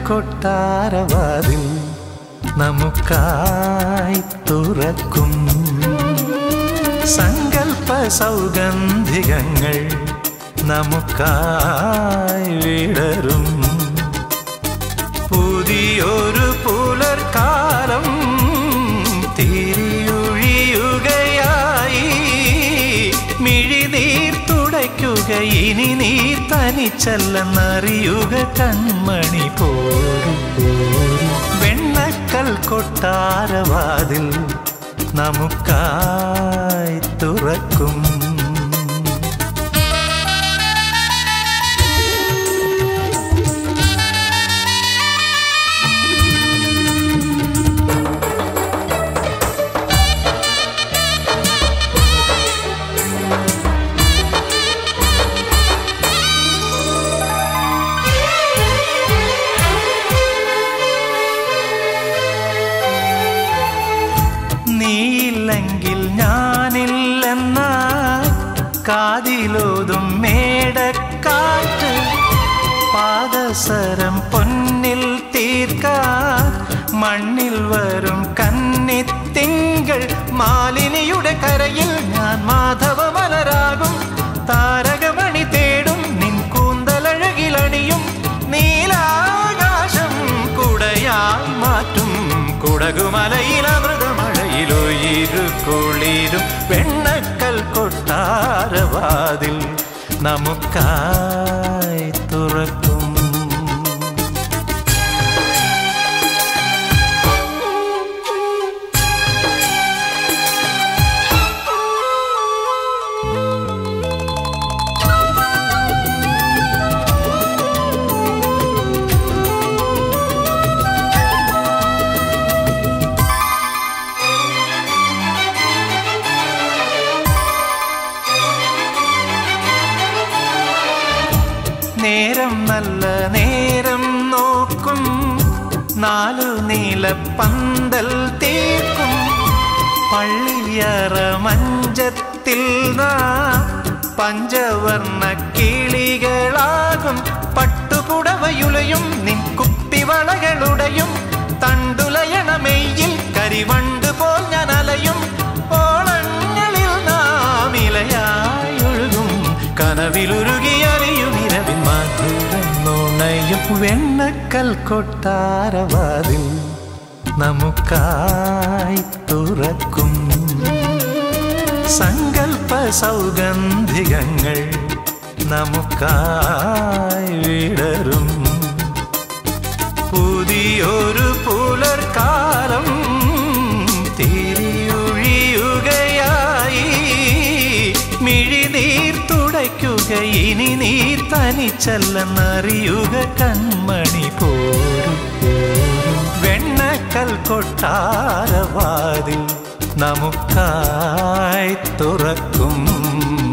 കൊട്ടാരവാതിൽ നമുക്കായി തുറക്കും സങ്കൽപ്പ സൗഗന്ധികങ്ങൾ നമുക്കായി വിടരും പുതിയൊരു പുലർക്കാലം തിരിയൊഴിയുകയായി മിഴിനീർ തുടയ്ക്കുക ഇനി നീ തനിച്ചല്ലെന്നറിയുക കൺമണി പോരും വെണ്ണക്കൽ കൊട്ടാരവാതിൽ നമുക്കായി തുറക്കും നീയില്ലെങ്കിൽ ഞാനില്ലെന്ന കാതിലോതും മേടക്കാറ്റ് പാദസരം പൊന്നിൽ തീർക്കാൻ മണ്ണിൽ വരും കന്നിത്തിങ്കൾ മാലിനിയുടെ കരയിൽ ഞാൻ മാധവ മലരാകും താരകമണി തേടും നിൻ കൂന്തലഴകിലണിയും നീലാകാശം കുടയായി മാറ്റും കുടകുമലയിലമൃതമഴയിലൊയിരുക്കുളിരും വെണ്ണക്കൽ കൊട്ടാരവാതിൽ നമുക്കായി തുറക്കും നേരം നല്ല നേരം നോക്കും നാലു നീല പന്തൽ തീർക്കും പള്ളിയറ മഞ്ചത്തിൽ നാം പഞ്ചവർണ്ണ കിളികളാകും പട്ടുപുടവയുലയും നിൻ കുപ്പിവളകളുടെയും തണ്ടുലയണമെയ്യിൽ കരിവണ്ട് പോൽ ഞാൻ അലയും ഓളങ്ങളിൽ നാം ഇലയായി ഒഴുകും കനവിലുരുകിയറിയും ഇരവിൻ മധുരം നുണയും വെണ്ണക്കൽ കൊട്ടാരവാതിൽ നമുക്കായി തുറക്കും സങ്കൽപ്പ സൗഗന്ധികങ്ങൾ നമുക്കായി വിടരും പുതിയൊരു പുലർക്കാലം തിരിയൊഴിയുകയായി മിഴിനീർ തുടയ്ക്കുക ഇനി നീ തനിച്ചല്ലെന്നറിയുക കൺമണി പോരും വെണ്ണക്കൽ കൊട്ടാരവാതിൽ നമുക്കായി തുറക്കും